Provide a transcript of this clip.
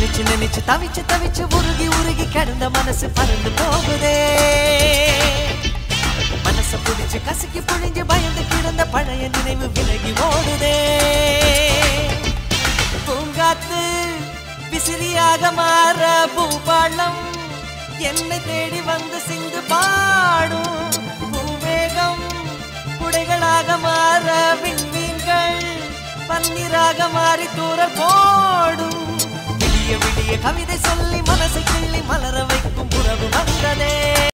நினைச்சு நினைச்சு தவிச்சு தவிச்சு உருகி உருகி கிடந்த மனசு பறந்து போகுதே மனச புடிச்சு கசக்கி புழிஞ்சு பயந்து கிடந்த பழைய நினைவு விலகி ஓடுதே பூங்காத்து விசிறியாக மாற பூபாளம் என்னை தேடி வந்து சிந்து பாடும் பூவேகம் குடைகளாக மாற விண்மீன்கள் பன்னீராக மாறி தூரல் போடும் விடிய விடிய கவிதை சொல்லி மனசை கிள்ளி மலர வைக்கும் உறவு வந்ததே